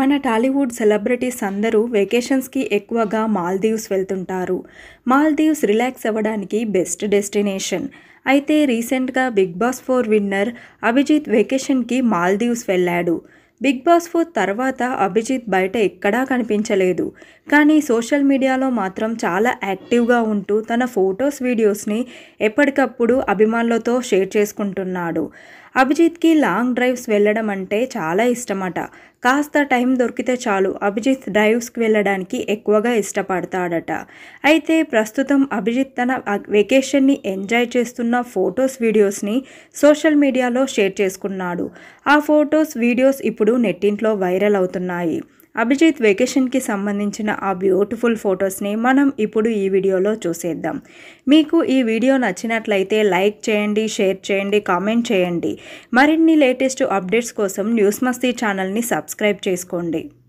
మన టాలీవుడ్ సెలబ్రిటీస్ అందరూ వెకేషన్స్కి ఎక్కువగా మాల్దీవ్స్ వెళ్తుంటారు మాల్దీవ్స్ రిలాక్స్ అవ్వడానికి బెస్ట్ డెస్టినేషన్ అయితే రీసెంట్గా Bigg Boss four winner Abhijeet వెకేషన్కి మాల్దీవ్స్ వెళ్ళాడు బిగ్ బాస్ ఫోర్ తర్వాత అభిజిత్ బయట ఎక్కడా కనిపించలేదు కానీ సోషల్ మీడియాలో మాత్రం చాలా యాక్టివ్గా ఉంటూ తన ఫొటోస్ వీడియోస్ని ఎప్పటికప్పుడు అభిమానులతో షేర్ చేసుకుంటున్నాడు అభిజిత్కి లాంగ్ డ్రైవ్స్ వెళ్ళడం అంటే చాలా ఇష్టమట కాస్త టైం దొరికితే చాలు అభిజిత్ డ్రైవ్స్కి వెళ్ళడానికి ఎక్కువగా ఇష్టపడతాడట అయితే ప్రస్తుతం అభిజిత్ తన వెకేషన్ని ఎంజాయ్ చేస్తున్న ఫొటోస్ వీడియోస్ని సోషల్ మీడియాలో షేర్ చేసుకున్నాడు ఆ ఫొటోస్ వీడియోస్ ఇప్పుడు నెట్టింట్లో వైరల్ అవుతున్నాయి అభిజిత్ వెకేషన్కి సంబంధించిన ఆ బ్యూటిఫుల్ ఫొటోస్ని మనం ఇప్పుడు ఈ వీడియోలో చూసేద్దాం మీకు ఈ వీడియో నచ్చినట్లయితే లైక్ చేయండి షేర్ చేయండి కామెంట్ చేయండి మరిన్ని లేటెస్ట్ అప్డేట్స్ కోసం న్యూస్ మస్తీ ఛానల్ని సబ్స్క్రైబ్ చేసుకోండి